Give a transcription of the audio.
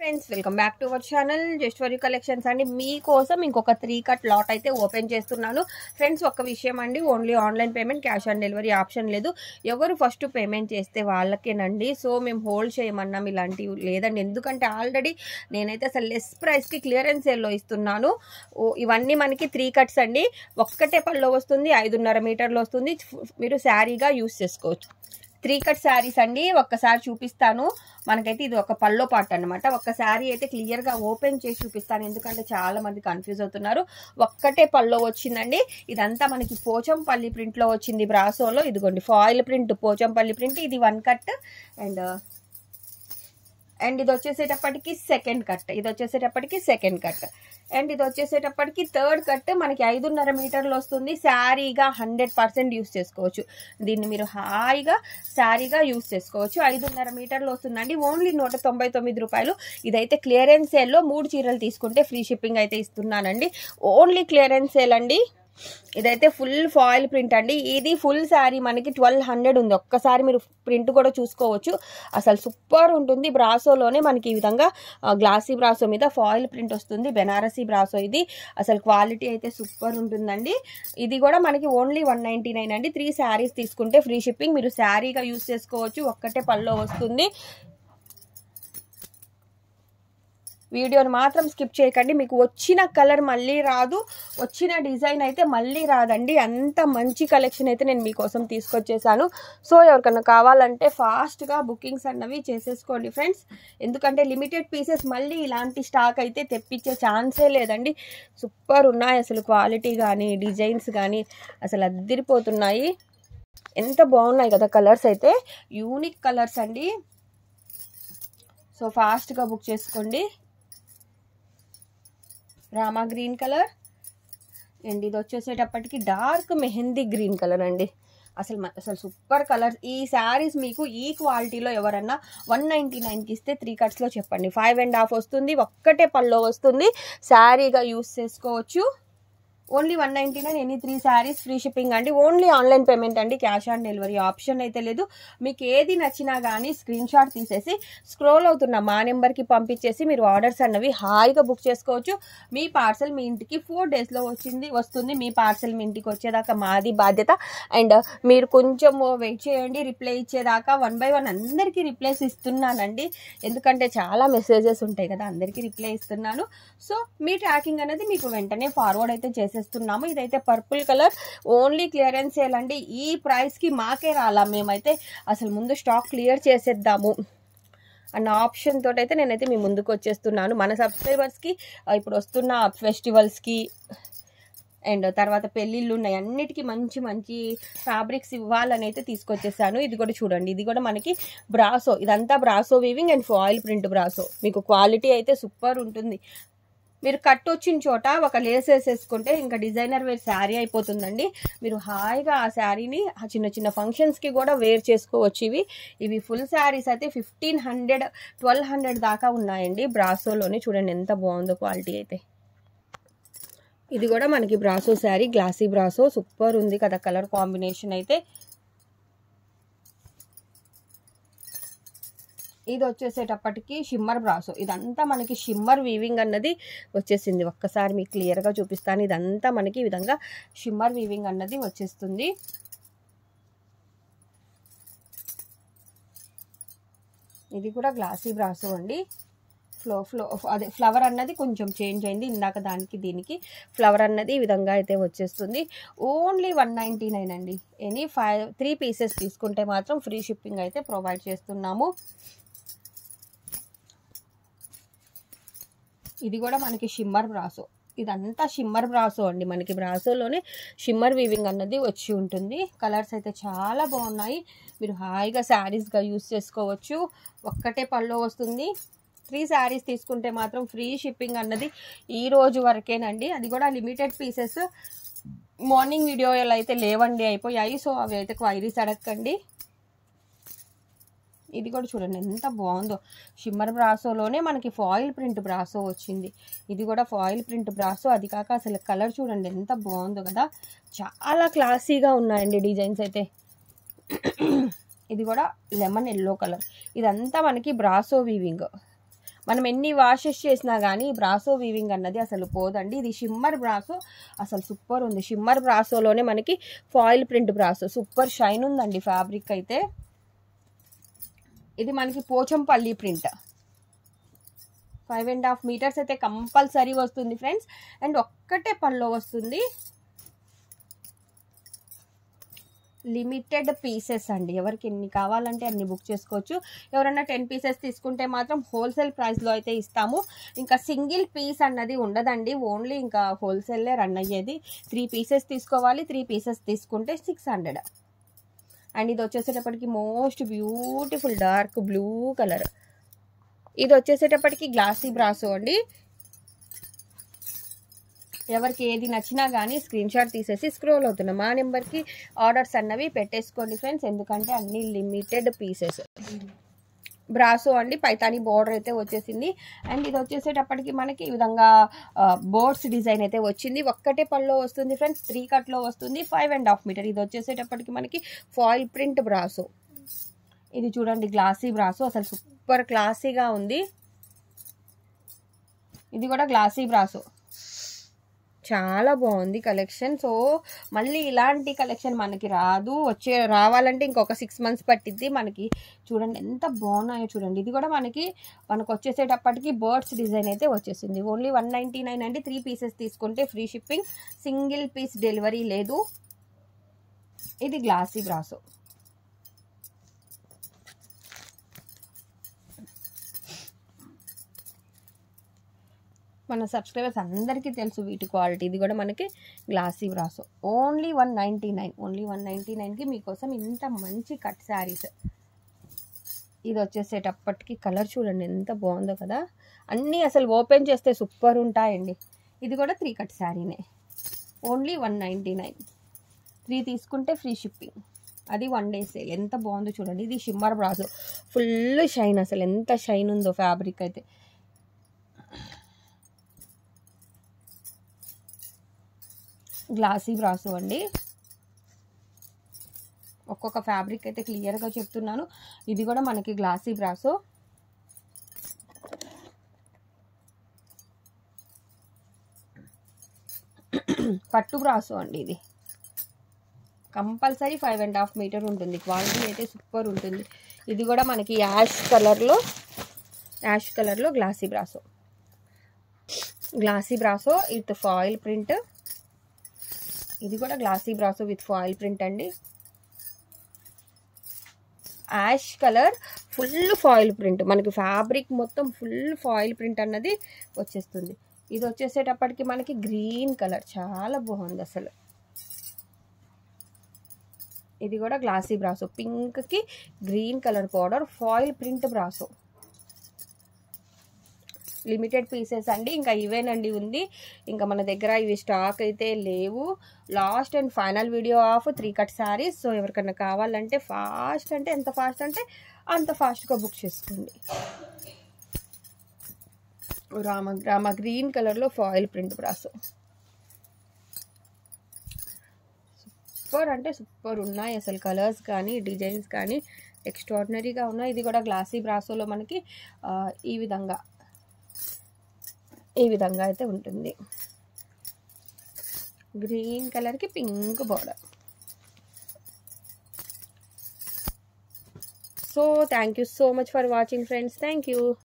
friends welcome back to our channel just for you collections అండి మీకోసం ఇంకొక three cut lot అయితే open చేస్తున్నాను ఫ్రెండ్స్ ఒక విషయం అండి only online payment cash on delivery option లేదు ఎవరు ఫస్ట్ పేమెంట్ చేస్తే వాళ్ళకేనండి సో మేము హోల్డ్ చేయమన్నాం ఇలాంటివి లేదండి ఎందుకంటే ఆల్రెడీ నేనైతే అసలు లెస్ ప్రైస్కి క్లియరెన్స్ సేల్లో ఇస్తున్నాను ఓ, ఇవన్నీ మనకి త్రీ కట్స్ అండి ఒక్కటే పళ్ళు వస్తుంది ఐదున్నర మీటర్లు వస్తుంది మీరు శారీగా యూస్ చేసుకోవచ్చు త్రీ కట్ శారీస్ అండి ఒక్కసారి చూపిస్తాను మనకైతే ఇది ఒక పల్లో పాట అనమాట ఒక్క శారీ అయితే క్లియర్గా ఓపెన్ చేసి చూపిస్తాను ఎందుకంటే చాలా మంది కన్ఫ్యూజ్ అవుతున్నారు ఒక్కటే పల్లో వచ్చిందండి ఇదంతా మనకి పోచంపల్లి ప్రింట్లో వచ్చింది బ్రాసోలో ఇదిగోండి ఫాయిల్ ప్రింట్ పోచంపల్లి ప్రింట్ ఇది వన్ కట్ అండ్ అండ్ ఇది వచ్చేసేటప్పటికి సెకండ్ కట్ ఇది వచ్చేసేటప్పటికి సెకండ్ కట్ అండ్ ఇది వచ్చేసేటప్పటికి థర్డ్ కట్ మనకి ఐదున్నర మీటర్లు వస్తుంది శారీగా హండ్రెడ్ పర్సెంట్ యూస్ చేసుకోవచ్చు దీన్ని మీరు హాయిగా శారీగా యూస్ చేసుకోవచ్చు ఐదున్నర మీటర్లు వస్తుందండి ఓన్లీ నూట తొంభై తొమ్మిది రూపాయలు ఇదైతే క్లియరెన్స్ సేల్లో మూడు చీరలు తీసుకుంటే ఫ్రీ షిప్పింగ్ అయితే ఇస్తున్నానండి ఓన్లీ క్లియరెన్స్ సేల్ అండి ఇదైతే ఫుల్ ఫాయిల్ ప్రింట్ అండి ఇది ఫుల్ శారీ మనకి ట్వెల్వ్ హండ్రెడ్ ఉంది ఒక్కసారి మీరు ప్రింట్ కూడా చూసుకోవచ్చు అసలు సూపర్ ఉంటుంది బ్రాసోలోనే మనకి ఈ విధంగా గ్లాసీ బ్రాసో మీద ఫాయిల్ ప్రింట్ వస్తుంది బెనారసీ బ్రాసో ఇది అసలు క్వాలిటీ అయితే సూపర్ ఉంటుందండి ఇది కూడా మనకి ఓన్లీ వన్ నైంటీ నైన్ అండి త్రీ శారీస్ తీసుకుంటే ఫ్రీ షిప్పింగ్ మీరు శారీగా యూస్ చేసుకోవచ్చు ఒక్కటే పల్లో వస్తుంది వీడియోని మాత్రం స్కిప్ చేయకండి మీకు వచ్చిన కలర్ మళ్ళీ రాదు వచ్చిన డిజైన్ అయితే మళ్ళీ రాదండి అంత మంచి కలెక్షన్ అయితే నేను మీకోసం తీసుకొచ్చేసాను సో ఎవరికన్నా కావాలంటే ఫాస్ట్గా బుకింగ్స్ అన్నవి చేసేసుకోండి ఫ్రెండ్స్ ఎందుకంటే లిమిటెడ్ పీసెస్ మళ్ళీ ఇలాంటి స్టాక్ అయితే తెప్పించే ఛాన్సే లేదండి సూపర్ ఉన్నాయి అసలు క్వాలిటీ కానీ డిజైన్స్ కానీ అసలు అద్దరిపోతున్నాయి ఎంత బాగున్నాయి కదా కలర్స్ అయితే యూనిక్ కలర్స్ అండి సో ఫాస్ట్గా బుక్ చేసుకోండి రామా గ్రీన్ కలర్ అండ్ ఇది వచ్చేసేటప్పటికి డార్క్ మెహందీ గ్రీన్ కలర్ అండి అసలు మ- అసలు సూపర్ కలర్ ఈ శారీస్ మీకు ఈ క్వాలిటీలో ఎవరన్నా వన్ నైంటీ నైన్కి ఇస్తే త్రీ కట్స్లో చెప్పండి ఫైవ్ అండ్ హాఫ్ వస్తుంది ఒక్కటే పల్లో వస్తుంది శారీగా యూస్ చేసుకోవచ్చు only one ninety nine any three sarees free shipping అండి ఓన్లీ ఆన్లైన్ పేమెంట్ అండి క్యాష్ ఆన్ డెలివరీ ఆప్షన్ అయితే లేదు మీకు ఏది నచ్చినా కానీ స్క్రీన్ షాట్ తీసేసి స్క్రోల్ అవుతున్న మా నెంబర్కి పంపించేసి మీరు ఆర్డర్స్ అన్నవి హాయిగా బుక్ చేసుకోవచ్చు మీ పార్సల్ మీ ఇంటికి ఫోర్ డేస్లో వచ్చింది వస్తుంది మీ పార్సల్ మీ ఇంటికి వచ్చేదాకా మాది బాధ్యత అండ్ మీరు కొంచెం వెయిట్ చేయండి రిప్లై ఇచ్చేదాకా వన్ బై వన్ అందరికీ రిప్లైస్ ఇస్తున్నానండి ఎందుకంటే చాలా మెసేజెస్ ఉంటాయి కదా అందరికీ రిప్లై ఇస్తున్నాను సో మీ ట్రాకింగ్ అనేది మీకు వెంటనే ఫార్వర్డ్ అయితే చేసేస్తున్నాము ఇదైతే purple colour only clearance sale అండి ఈ ప్రైస్కి మాకే రాలా మేమైతే అసలు ముందు స్టాక్ క్లియర్ చేసేద్దాము అన్న ఆప్షన్ తోటి అయితే నేనైతే మీ ముందుకు వచ్చేస్తున్నాను మన సబ్స్క్రైబర్స్కి ఇప్పుడు వస్తున్న ఫెస్టివల్స్కి అండ్ తర్వాత పెళ్ళిళ్ళు ఉన్నాయి అన్నిటికీ మంచి మంచి ఫ్యాబ్రిక్స్ ఇవ్వాలని అయితే తీసుకొచ్చేసాను ఇది కూడా చూడండి ఇది కూడా మనకి బ్రాసో ఇదంతా brasso weaving and foil print brasso మీకు క్వాలిటీ అయితే సూపర్ ఉంటుంది మీరు కట్ వచ్చిన చోట ఒక లేస్ వేసేసుకుంటే ఇంకా డిజైనర్ వేర్ శారీ అయిపోతుందండి మీరు హాయిగా ఆ శారీని ఆ చిన్న చిన్న ఫంక్షన్స్కి కూడా వేర్ చేసుకోవచ్చు ఇవి ఇవి ఫుల్ శారీస్ అయితే ఫిఫ్టీన్ హండ్రెడ్ ట్వెల్వ్ హండ్రెడ్ దాకా ఉన్నాయండి బ్రాసోలోనే చూడండి ఎంత బాగుందో క్వాలిటీ అయితే ఇది కూడా మనకి brasso saree glossy brasso super ఉంది కదా కలర్ కాంబినేషన్ అయితే ఇది వచ్చేసేటప్పటికి షిమ్మర్ బ్రాసో ఇదంతా మనకి షిమ్మర్ వీవింగ్ అన్నది వచ్చేసింది ఒక్కసారి మీకు క్లియర్గా చూపిస్తాను ఇదంతా మనకి ఈ విధంగా షిమ్మర్ వీవింగ్ అన్నది వచ్చేస్తుంది ఇది కూడా గ్లాసీ బ్రాసో అండి ఫ్లో ఫ్లో అదే ఫ్లవర్ అన్నది కొంచెం చేంజ్ అయింది ఇందాక దానికి దీనికి ఫ్లవర్ అన్నది ఈ విధంగా అయితే వచ్చేస్తుంది ఓన్లీ వన్ నైంటీ నైన్ అండి ఎనీ ఫైవ్ త్రీ పీసెస్ తీసుకుంటే మాత్రం ఫ్రీ షిప్పింగ్ అయితే ప్రొవైడ్ చేస్తున్నాము ఇది కూడా మనకి షిమ్మర్ బ్రాసో ఇదంతా షిమ్మర్ బ్రాసో అండి మనకి బ్రాసోలోనే షిమ్మర్ వీవింగ్ అన్నది వచ్చి ఉంటుంది కలర్స్ అయితే చాలా బాగున్నాయి మీరు హాయిగా శారీస్గా యూస్ చేసుకోవచ్చు ఒక్కటే పళ్ళు వస్తుంది త్రీ శారీస్ తీసుకుంటే మాత్రం ఫ్రీ షిప్పింగ్ అన్నది ఈ రోజు వరకేనండి అది కూడా లిమిటెడ్ పీసెస్ మార్నింగ్ వీడియోలు అయితే లేవండి అయిపోయాయి సో అవి అయితే క్వైరీస్ అడగండి ఇది కూడా చూడండి ఎంత బాగుందో షిమ్మర్ బ్రాసోలోనే మనకి ఫాయిల్ ప్రింట్ బ్రాసో వచ్చింది ఇది కూడా ఫాయిల్ ప్రింట్ బ్రాసో అది కాక అసలు కలర్ చూడండి ఎంత బాగుందో కదా చాలా క్లాసీగా ఉన్నాయండి డిజైన్స్ అయితే ఇది కూడా లెమన్ ఎల్లో కలర్ ఇదంతా మనకి బ్రాసో వీవింగ్ మనం ఎన్ని వాషెస్ చేసినా కానీ బ్రాసో వీవింగ్ అన్నది అసలు పోదండి ఇది షిమ్మర్ బ్రాసో అసలు సూపర్ ఉంది షిమ్మర్ బ్రాసోలోనే మనకి foil print brasso super shine ఉందండి ఫ్యాబ్రిక్ అయితే ఇది మనకి Pochampally print five and half metres అయితే కంపల్సరీ వస్తుంది ఫ్రెండ్స్ అండ్ ఒక్కటే పనిలో వస్తుంది లిమిటెడ్ పీసెస్ అండి ఎవరికి ఎన్ని కావాలంటే అన్ని బుక్ చేసుకోవచ్చు ఎవరైనా టెన్ పీసెస్ తీసుకుంటే మాత్రం హోల్సేల్ ప్రైస్లో అయితే ఇస్తాము ఇంకా సింగిల్ పీస్ అన్నది ఉండదండి ఓన్లీ ఇంకా హోల్సేల్లే రన్ అయ్యేది త్రీ పీసెస్ తీసుకోవాలి త్రీ పీసెస్ తీసుకుంటే సిక్స్ హండ్రెడ్ అండ్ ఇది వచ్చేసేటప్పటికి most beautiful dark blue colour ఇది వచ్చేసేటప్పటికి గ్లాసీ బ్రాసో అండి ఎవరికి ఏది నచ్చినా కానీ స్క్రీన్ షాట్ తీసేసి స్క్రోల్ అవుతున్నాం మా నెంబర్కి ఆర్డర్స్ అన్నవి పెట్టేసుకోండి ఫ్రెండ్స్ ఎందుకంటే అన్ని లిమిటెడ్ పీసెస్ బ్రాసో అండి పైతాని బోర్డర్ అయితే వచ్చేసింది అండ్ ఇది వచ్చేసేటప్పటికి మనకి ఈ విధంగా బోర్డ్స్ డిజైన్ అయితే వచ్చింది ఒక్కటే పళ్ళలో వస్తుంది ఫ్రెండ్స్ త్రీ కట్లో వస్తుంది ఫైవ్ అండ్ హాఫ్ మీటర్ ఇది వచ్చేసేటప్పటికి మనకి ఫాయిల్ ప్రింట్ బ్రాసో ఇది చూడండి గ్లాసీ బ్రాసో అసలు సూపర్ క్లాసీగా ఉంది ఇది కూడా గ్లాసీ బ్రాసో చాలా బాగుంది కలెక్షన్ సో మళ్ళీ ఇలాంటి కలెక్షన్ మనకి రాదు వచ్చే రావాలంటే ఇంకొక సిక్స్ మంత్స్ పట్టిద్ది మనకి చూడండి ఎంత బాగున్నాయో చూడండి ఇది కూడా మనకి మనకు వచ్చేసేటప్పటికి బర్డ్స్ డిజైన్ అయితే వచ్చేసింది ఓన్లీ వన్ నైంటీ నైన్ అండి త్రీ పీసెస్ తీసుకుంటే free shipping single piece delivery లేదు ఇది గ్లాసీ బ్రాసో మన సబ్స్క్రైబర్స్ అందరికీ తెలుసు వీటి క్వాలిటీ ఇది కూడా మనకి glossy brasso only one ninety nine only one ninety నైన్కి మీకోసం ఇంత మంచి కట్ శారీస్ ఇది వచ్చేసేటప్పటికి కలర్ చూడండి ఎంత బాగుందో కదా అన్నీ అసలు ఓపెన్ చేస్తే సూపర్ ఉంటాయండి ఇది కూడా త్రీ కట్ శారీనే only one ninety nine three తీసుకుంటే ఫ్రీ షిప్పింగ్ అది వన్ డే సేల్ ఎంత బాగుందో చూడండి ఇది షిమ్మర్ బ్రాసో ఫుల్ షైన్ అసలు ఎంత షైన్ ఉందో ఫ్యాబ్రిక్ అయితే గ్లాసీ బ్రాసో అండి ఒక్కొక్క ఫ్యాబ్రిక్ అయితే క్లియర్గా చెప్తున్నాను ఇది కూడా మనకి గ్లాసీ బ్రాసో పట్టు బ్రాసో అండి ఇది compulsory five and half metre ఉంటుంది క్వాలిటీ అయితే సూపర్ ఉంటుంది ఇది కూడా మనకి యాష్ కలర్లో యాష్ కలర్లో glossy brasso glossy brasso with foil print ఇది కూడా glossy brasso with foil print అండి ash colour full foil print మనకి ఫ్యాబ్రిక్ మొత్తం ఫుల్ ఫాయిల్ ప్రింట్ అన్నది వచ్చేస్తుంది ఇది వచ్చేసేటప్పటికి మనకి గ్రీన్ కలర్ చాలా బాగుంది అసలు ఇది కూడా గ్లాసీ బ్రాసో పింక్కి green colour powder foil print brasso limited pieces అండి ఇంకా ఇవేనండి ఉంది ఇంకా మన దగ్గర ఇవి స్టాక్ అయితే లేవు last and final video of three cut sarees so ఎవరికైనా కావాలంటే ఫాస్ట్ అంటే ఎంత ఫాస్ట్ అంటే అంత ఫాస్ట్గా బుక్ చేసుకోండి రామ రామ గ్రీన్ కలర్లో ఫాయిల్ ప్రింట్ బ్రాసో సూపర్ అంటే సూపర్ ఉన్నాయి అసలు కలర్స్ కానీ డిజైన్స్ కానీ ఎక్స్ట్రాడినరీగా ఉన్నాయి ఇది కూడా గ్లాసీ బ్రాసోలో మనకి ఈ విధంగా ఈ విధంగా అయితే ఉంటుంది గ్రీన్ కలర్కి pink border so thank you so much for watching friends thank you